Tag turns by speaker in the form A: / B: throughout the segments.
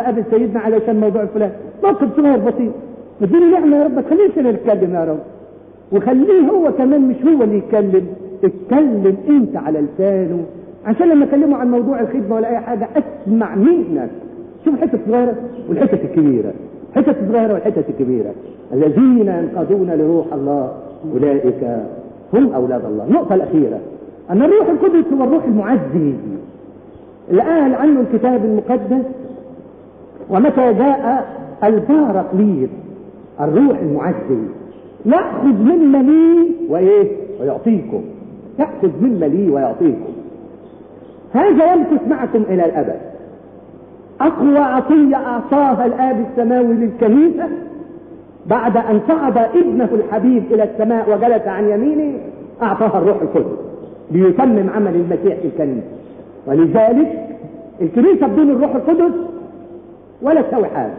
A: قابل سيدنا علشان موضوع فلان موقف صغير بسيط اديني نعمه يا رب ما تخليش انا اتكلم يا رب وخليه هو كمان مش هو اللي يتكلم اتكلم انت على لسانه عشان لما اكلمه عن موضوع الخدمه ولا اي حاجه اسمع منك شوف الحته الصغيره والحته الكبيره الحته الصغيره والحته الكبيره الذين ينقادون لروح الله اولئك هم اولاد الله النقطه الاخيره ان الروح القدس هو الروح المعزي اللي قال عنه الكتاب المقدس ومتى جاء البارقليط الروح المعزي يأخذ مما لي وإيه ويعطيكم يأخذ مما لي ويعطيكم هذا يمكث معكم إلى الأبد أقوى عطية أعطاها الآب السماوي للكنيسة بعد أن صعد ابنه الحبيب إلى السماء وجلس عن يمينه أعطاها الروح القدس ليتمم عمل المسيح في الكنيسة ولذلك الكنيسة بدون الروح القدس ولا تسوي حاجة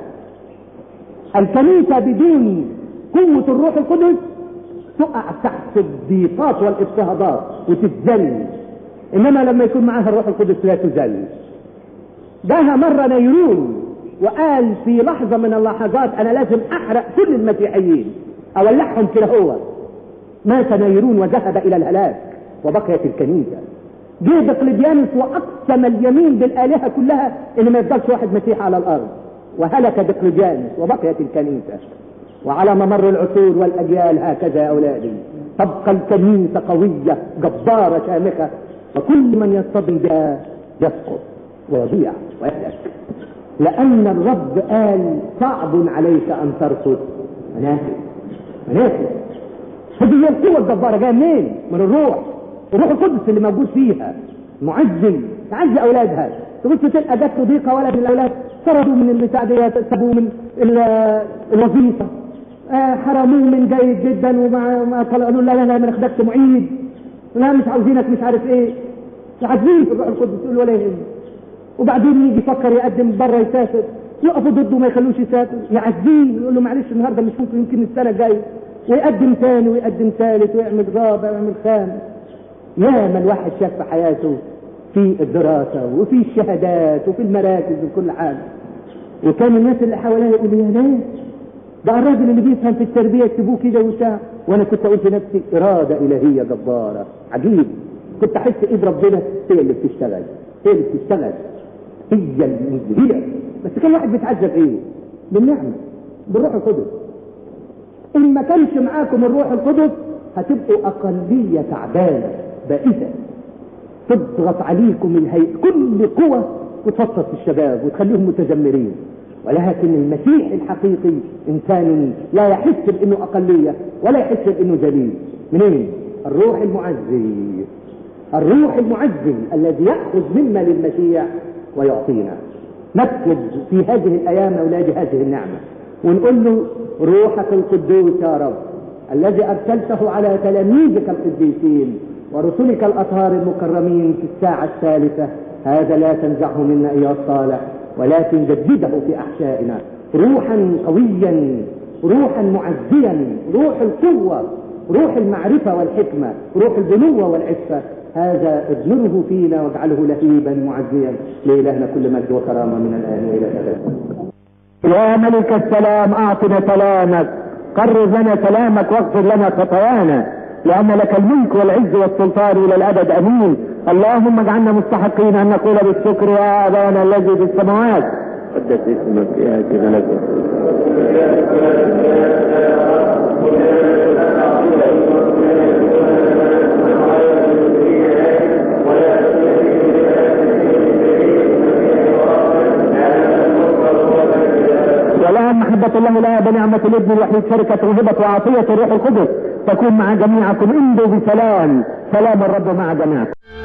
A: الكنيسة بدون قوة الروح القدس تقع تحت الضيقات والاضطهادات وتتذل انما لما يكون معاها الروح القدس لا تذل جاها مرة نيرون وقال في لحظة من اللحظات انا لازم احرق كل المسيحيين اولعهم كده هو مات نيرون وذهب الى الهلاك وبقيت الكنيسة جه دقلديانوس واقسم اليمين بالالهة كلها ان ما يفضلش واحد مسيح على الارض وهلك دقلديانوس وبقيت الكنيسة وعلى ممر العصور والاجيال هكذا يا اولادي تبقى الكنيسة قوية جبارة شامخة وكل من يصطدم بها يسقط ويضيع ويهلك لأن الرب قال صعب عليك أن ترفض مناسك مناسك هذه هي القوة الجبارة جاية منين؟ من الروح الروح القدس اللي موجود فيها معزي تعزي أولادها تبص تلقى جت ضيقة ولد من الأولاد طردوا من البتاع ديت سابوه من الوظيفة آه حرموه من جيد جدا وما قالوا لا لا لا ما ناخدكش معيد لا مش عاوزينك مش عارف ايه عايزين الروح القدس يقول ولا يهم وبعدين يجي يفكر يقدم بره يسافر يقفوا ضده ما يخلوش يسافر يعزيه يقول له معلش النهارده مش ممكن يمكن السنه الجايه ويقدم ثاني ويقدم ثالث ويعمل رابع ويعمل خامس ياما الواحد شاف في حياته في الدراسه وفي الشهادات وفي المراكز وكل حاجه وكان الناس اللي حواليه يقولوا يا ناس ده الراجل اللي بيفهم في التربيه يكتبوه كده وبتاع وانا كنت اقول في نفسي اراده الهيه جباره عجيب كنت احس ايد ربنا هي اللي بتشتغل هي اللي بتشتغل هي المذهله بس كان واحد بيتعذب ايه؟ بالنعمه بالروح القدس ان ما كانش معاكم الروح القدس هتبقوا اقليه تعبانه بائسه تضغط عليكم الهي كل قوه وتفطر في الشباب وتخليهم متذمرين ولكن المسيح الحقيقي انسان لا يحس بانه اقليه ولا يحس بانه ذليل منين؟ الروح المعزي الروح المعزي الذي ياخذ مما للمسيح ويعطينا نطلب في هذه الايام اولاد هذه النعمه ونقول له روحك القدوس يا رب الذي ارسلته على تلاميذك القديسين ورسلك الاطهار المكرمين في الساعه الثالثه هذا لا تنزعه منا ايها الصالح ولكن جدده في احشائنا روحا قويا روحا معزيا روح القوه روح المعرفه والحكمه روح البنوه والعفه هذا اضمره فينا واجعله لهيبا معزيا لإلهنا كل مجد وكرامة من الآن وإلى الأبد
B: يا ملك السلام أعطنا سلامك قرر لنا سلامك واغفر لنا خطايانا لأن لك الملك والعز والسلطان إلى الأبد أمين اللهم اجعلنا مستحقين أن نقول بالشكر يا أبانا الذي في السماوات قدس اسمك يأتي ملكك والآن محبة الله لا بنعمة الابن الوحيد شركة وهبة وعطية الروح القدس تكون مع جميعكم امضوا بسلام سلام الرب مع جميعكم